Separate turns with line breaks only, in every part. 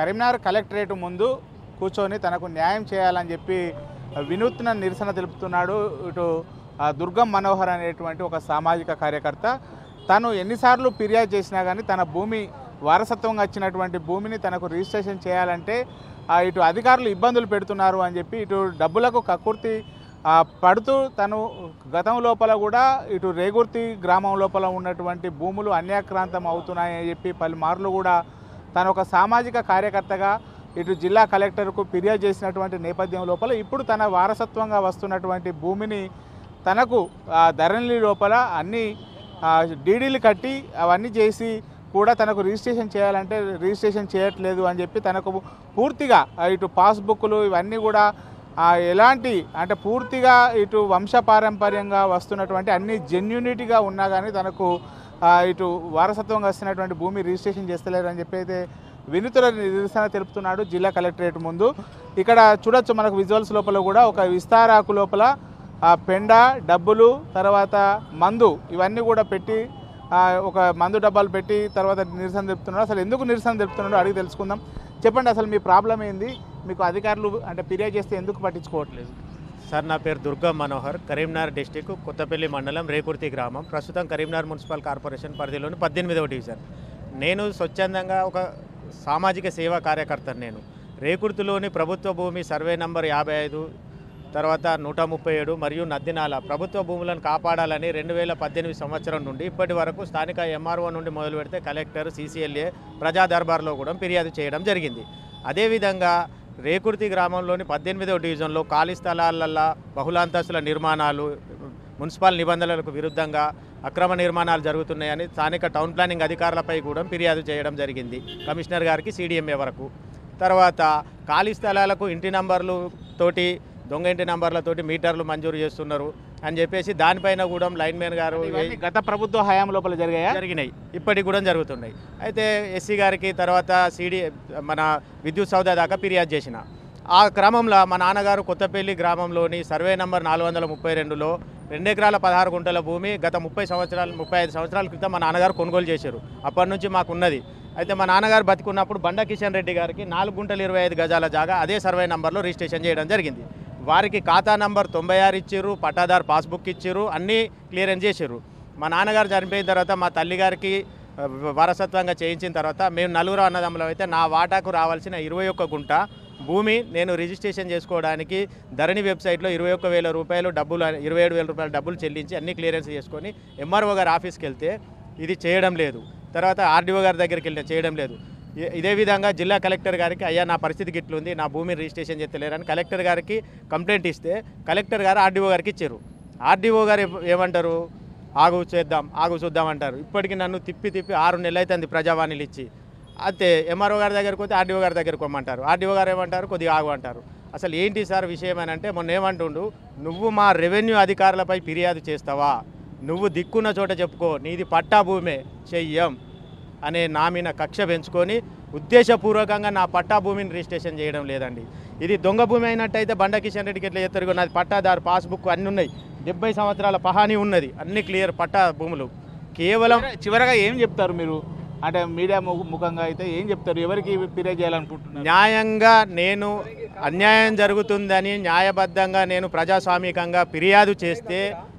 Karimnagar collectorate ముందు కూర్చొని తనకు న్యాయం చేయాలని చెప్పి వినూత్న నిరసన తెలుపుతున్నాడు ఇటు ఆ, దుర్గం మనోహర్ అనేటువంటి ఒక సామాజిక కార్యకర్త తను ఎన్నిసార్లు ఫిర్యాదు చేసినా కానీ తన భూమి వారసత్వంగా వచ్చినటువంటి భూమిని తనకు రిజిస్ట్రేషన్ చేయాలంటే ఆ, ఇటు అధికారులు ఇబ్బందులు పెడుతున్నారు అని చెప్పి ఇటు డబ్బులకు కక్కుర్తి ఆ, పడుతూ తను గతం లోపల కూడా ఇటు రేగుర్తి గ్రామం లోపల ఉన్నటువంటి భూములు అన్యాక్రాంతం అవుతున్నాయని చెప్పి పలుమార్లు కూడా తను ఒక సామాజిక కార్యకర్తగా ఇటు జిల్లా కలెక్టర్కు ఫిర్యాదు చేసినటువంటి నేపథ్యం లోపల ఇప్పుడు తన వారసత్వంగా వస్తున్నటువంటి భూమిని తనకు ఆ, ధరణి లోపల అన్ని ఆ, డీడీలు కట్టి అవన్నీ చేసి కూడా తనకు రిజిస్ట్రేషన్ చేయాలంటే రిజిస్ట్రేషన్ చేయట్లేదు అని చెప్పి తనకు పూర్తిగా ఆ, ఇటు పాస్బుక్లు ఇవన్నీ కూడా ఆ, ఎలాంటి అంటే పూర్తిగా ఇటు వంశపారంపర్యంగా వస్తున్నటువంటి అన్ని జెన్యూనిటీగా ఉన్నా కానీ తనకు ఆ, ఇటు వారసత్వంగా వస్తున్నటువంటి భూమి రిజిస్ట్రేషన్ చేస్తలేరు అని చెప్పి అయితే వినూతుల నిరసన తెలుపుతున్నాడు జిల్లా కలెక్టరేట్ ముందు ఇక్కడ చూడొచ్చు మనకు విజువల్స్ లోపల కూడా ఒక విస్తారాకు లోపల ఆ పెండ డబ్బులు తర్వాత మందు ఇవన్నీ కూడా పెట్టి ఆ, ఒక మందు డబ్బాలు పెట్టి తర్వాత నిరసన తెలుపుతున్నాడు అసలు ఎందుకు నిరసన తెలుపుతున్నాడో అడిగి తెలుసుకుందాం చెప్పండి అసలు మీ ప్రాబ్లం ఏంది మీకు అధికారులు అంటే ఫిర్యాదు చేస్తే ఎందుకు పట్టించుకోవట్లేదు
సార్ నా పేరు దుర్గా మనోహర్ కరీంనగర్ డిస్టిక్ కొత్తపల్లి మండలం రేకుర్తి గ్రామం ప్రస్తుతం కరీంనగర్ మున్సిపల్ కార్పొరేషన్ పరిధిలోని పద్దెనిమిదవ డివిజన్ నేను స్వచ్ఛందంగా ఒక సామాజిక సేవా కార్యకర్తను నేను రేకుర్తిలోని ప్రభుత్వ భూమి సర్వే నంబర్ యాభై ఐదు తర్వాత నూట ముప్పై ఏడు మరియు నద్దినాల ప్రభుత్వ భూములను కాపాడాలని రెండు వేల పద్దెనిమిది సంవత్సరం నుండి ఇప్పటి వరకు స్థానిక ఎంఆర్ఓ నుండి మొదలు పెడితే కలెక్టర్ సీసీఎల్ఏ ప్రజా దర్బార్లో కూడా ఫిర్యాదు చేయడం జరిగింది అదేవిధంగా రేకుర్తి గ్రామంలోని పద్దెనిమిదవ డివిజన్లో ఖాళీ స్థలాలల్లో బహుళాంతస్తుల నిర్మాణాలు మున్సిపల్ నిబంధనలకు విరుద్ధంగా అక్రమ నిర్మాణాలు జరుగుతున్నాయని స్థానిక టౌన్ ప్లానింగ్ అధికారులపై కూడా ఫిర్యాదు చేయడం జరిగింది కమిషనర్ గారికి సీడీఎంఏ వరకు తర్వాత ఖాళీ స్థలాలకు ఇంటి నంబర్లు తోటి దొంగ ఇంటి నంబర్లతోటి మీటర్లు మంజూరు చేస్తున్నారు అని చెప్పేసి దానిపైన కూడా లైన్ మ్యాన్ గారు
ఇవన్నీ గత ప్రభుత్వ హయాం లోపల జరిగాయా
జరిగినాయి ఇప్పటికి కూడా జరుగుతున్నాయి అయితే ఎస్సీ గారికి తర్వాత సిడి మన విద్యుత్ సౌదా దాకా ఫిర్యాదు చేసిన ఆ క్రమంలో మా నాన్నగారు కొత్తపల్లి గ్రామంలోని సర్వే నంబర్ నాలుగు వందల ముప్పై రెండులో రెండు ఎకరాల పదహారు గుంటల భూమి గత ముప్పై సంవత్సరాలు ముప్పై ఐదు సంవత్సరాల క్రితం మా నాన్నగారు కొనుగోలు చేశారు అప్పటి నుంచి మాకు ఉన్నది అయితే మా నాన్నగారు బతికున్నప్పుడు బండ కిషన్ రెడ్డి గారికి నాలుగు గుంటలు ఇరవై ఐదు గజాల జాగా అదే సర్వే నంబర్లో రిజిస్ట్రేషన్ చేయడం జరిగింది వారికి ఖాతా నంబర్ తొంభై ఆరు ఇచ్చారు పట్టాదారు పాస్బుక్ ఇచ్చారు అన్నీ క్లియరెన్స్ చేశారు మా నాన్నగారు చనిపోయిన తర్వాత మా తల్లిగారికి ఆ, వారసత్వంగా చేయించిన తర్వాత మేము నలుగురు అన్నదమ్ములం అయితే నా వాటాకు రావాల్సిన ఇరవై ఒక్క గుంట భూమి నేను రిజిస్ట్రేషన్ చేసుకోవడానికి ధరణి వెబ్సైట్లో ఇరవై ఒక్క వేల రూపాయలు డబ్బులు ఇరవై ఏడు వేల రూపాయలు డబ్బులు చెల్లించి అన్ని క్లియరెన్స్ చేసుకొని ఎంఆర్ఓ గారి ఆఫీస్కి వెళ్తే ఇది చేయడం లేదు తర్వాత ఆర్డీఓ గారి దగ్గరికి వెళ్ళిన చేయడం లేదు ఇ- ఇదే విధంగా జిల్లా కలెక్టర్ గారికి అయ్యా నా పరిస్థితి గిట్లుంది నా భూమిని రిజిస్ట్రేషన్ చేస్తలేరని కలెక్టర్ గారికి కంప్లైంట్ ఇస్తే కలెక్టర్ గారు ఆర్డీఓ గారికి ఇచ్చారు ఆర్డీఓ గారు ఏమ- ఏమంటారు ఆగు చేద్దాం ఆగు చూద్దాం అంటారు ఇప్పటికి నన్ను తిప్పి తిప్పి ఆరు నెలలు అవుతుంది ప్రజావాణిలు ఇచ్చి అయితే ఎంఆర్ఓ గారి దగ్గరికి పోతే ఆర్డీఓ గారి దగ్గరికి పోమంటారు ఆర్డీఓ గారు ఏమంటారు కొద్దిగా ఆగు అంటారు అసలు ఏంటి సార్ విషయం అని అంటే మొన్న ఏమంటుండు నువ్వు మా రెవెన్యూ అధికారులపై ఫిర్యాదు చేస్తావా నువ్వు దిక్కున్న చోట చెప్పుకో నీది పట్టా భూమే చెయ్యం అనే నా మీద కక్ష పెంచుకొని ఉద్దేశపూర్వకంగా నా పట్టా భూమిని రిజిస్ట్రేషన్ చేయడం లేదండి ఇది దొంగ భూమి అయినట్టయితే బండ కిషన్ రెడ్డికి ఎట్లా చెప్తారు ఇగో నాది పట్టాదారు పాస్బుక్ అన్నీ ఉన్నాయి డెబ్బై సంవత్సరాల పహానీ ఉన్నది అన్ని క్లియర్ పట్టా భూములు కేవలం
చివర- చివరగా ఏం చెప్తారు మీరు అంటే మీడియా ము- ముఖంగా అయితే ఏం చెప్తారు ఎవరికి ఫిర్యాదు చేయాలనుకుంటున్నారు
న్యాయంగా నేను అన్యాయం జరుగుతుందని న్యాయబద్ధంగా నేను ప్రజాస్వామికంగా ఫిర్యాదు చేస్తే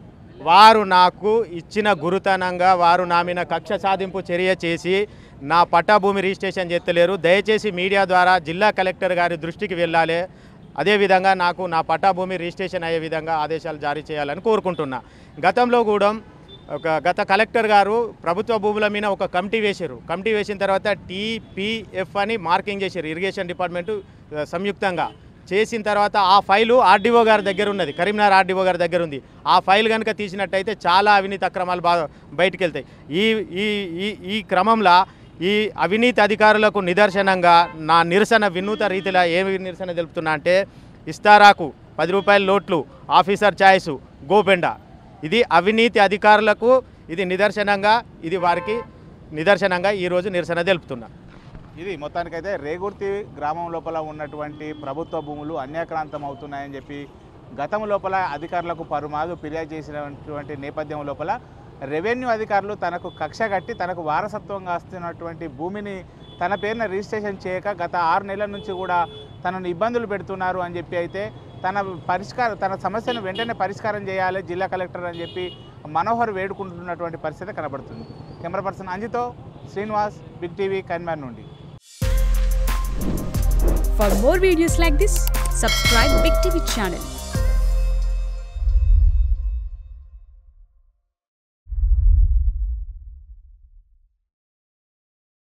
వారు నాకు ఇచ్చిన గురుతనంగా వారు నా మీద కక్ష సాధింపు చర్య చేసి నా పట్టా భూమి రిజిస్ట్రేషన్ చేస్తలేరు దయచేసి మీడియా ద్వారా జిల్లా కలెక్టర్ గారి దృష్టికి వెళ్ళాలి అదేవిధంగా నాకు నా పట్టా భూమి రిజిస్ట్రేషన్ అయ్యే విధంగా ఆదేశాలు జారీ చేయాలని కోరుకుంటున్నా గతంలో కూడా ఒక గత కలెక్టర్ గారు ప్రభుత్వ భూముల మీద ఒక కమిటీ వేశారు కమిటీ వేసిన తర్వాత టీపీఎఫ్ అని మార్కింగ్ చేశారు ఇరిగేషన్ డిపార్ట్మెంటు ఆ, సంయుక్తంగా చేసిన తర్వాత ఆ ఫైలు ఆర్డీఓ గారి దగ్గర ఉన్నది కరీంనగర్ ఆర్డీఓ గారి దగ్గర ఉంది ఆ ఫైల్ కనుక తీసినట్టయితే చాలా అవినీతి అక్రమాలు బాగా బయటికి వెళ్తాయి ఈ ఈ ఈ ఈ క్రమంలో ఈ అవినీతి అధికారులకు నిదర్శనంగా నా నిరసన వినూత రీతిలో ఏమి నిరసన తెలుపుతున్నా అంటే ఇస్తారాకు పది రూపాయల లోట్లు ఆఫీసర్ ఛాయిస్ గోపెండ ఇది అవినీతి అధికారులకు ఇది నిదర్శనంగా ఇది వారికి నిదర్శనంగా ఈరోజు నిరసన తెలుపుతున్నా
ఇది మొత్తానికైతే రేగుర్తి గ్రామం లోపల ఉన్నటువంటి ప్రభుత్వ భూములు అన్యాక్రాంతం అవుతున్నాయని చెప్పి గతం లోపల అధికారులకు పరుమాదు ఫిర్యాదు చేసినటువంటి నేపథ్యం లోపల రెవెన్యూ అధికారులు తనకు కక్ష కట్టి తనకు వారసత్వంగా వస్తున్నటువంటి భూమిని తన పేరున రిజిస్ట్రేషన్ చేయక గత ఆరు నెలల నుంచి కూడా తనను ఇబ్బందులు పెడుతున్నారు అని చెప్పి అయితే తన పరిష్కారం తన సమస్యను వెంటనే పరిష్కారం చేయాలి జిల్లా కలెక్టర్ అని చెప్పి మనోహర్ వేడుకుంటున్నటువంటి పరిస్థితి కనబడుతుంది కెమెరా పర్సన్ అంజితో శ్రీనివాస్ బిగ్ టీవీ కన్మాన్ నుండి
For more videos like this, subscribe Big TV channel